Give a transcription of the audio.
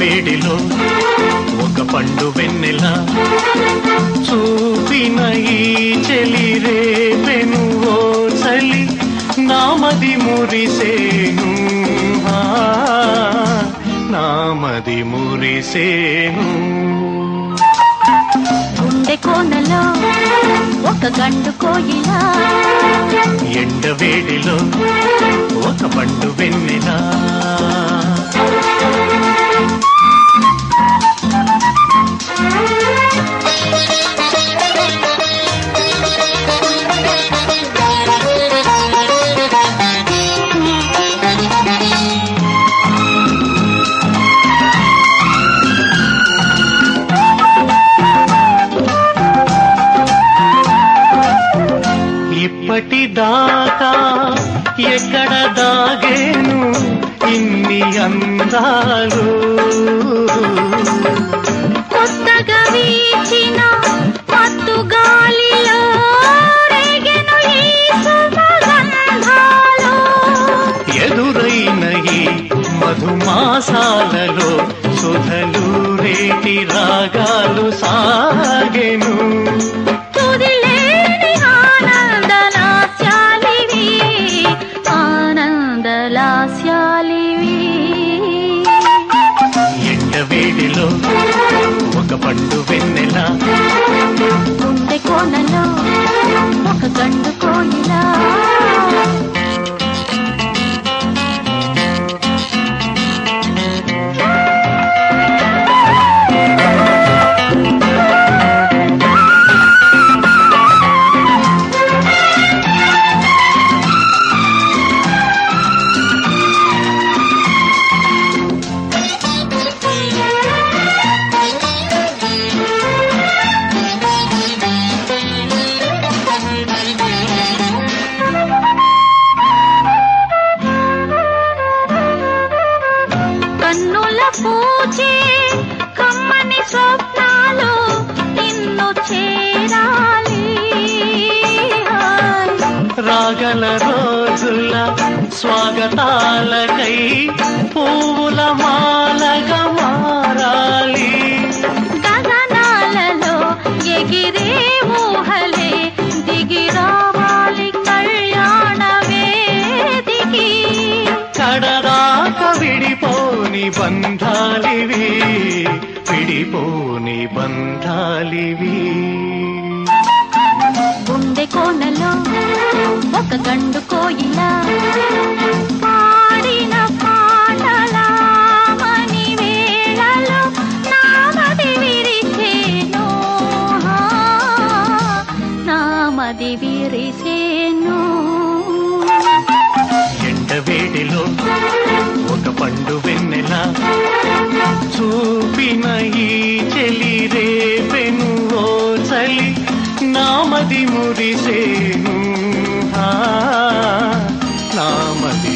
వేడిలో ఒక పండు వెన్నెల చూపిన ఈ చెలి రేపెను ఓ చలి నామది మురిసేను ఆ, నామది మురిసేను గుండె కోనలో ఒక గండు కోయిలా ఎండ వేడిలో ఒక పండు వెన్నెల ఇప్పటిదాకా ఎక్కడ దాగేను ఇన్ని అందాలు కొత్తగా వీచిన మత్తు గాలిలో రేగెను ఈ సుమగంధాలు ఎదురైన ఈ మధుమాసాలలో సుధలు రేటి రాగాలు సాగెను తుదిలేని ఆనందలాస్యాలివి ఆనందలాస్యాలివి ఎండ వేడిలో ఒక పండు వెన్నెల గుండె కోనలో ఒక గండు కోయిలా కన్నుల పూచే కమ్మని స్వప్నాలు నిన్ను చేరాలి హాయ్. రాగల రోజుల స్వాగతాలకై పువ్వుల మాలగా మారాలి గగనాలలో ఎగిరే ఊహలే దిగి రావాలి కళ్యాణ వేదికి కడదాక విడిపోని బంధాలివి విడిపోని బంధాలివి గుండె కోనలో ఒక గండు కోయిలా పాడిన పాటల మని వేళలో నామది విరిసేను హా, నామది విరిసేను ఎండ వేడిలో ఒక పండు వెన్నెల చూపిన ఈ చెలి రేపెను ఓ చలి నామది మురిసేను ఆ, నామది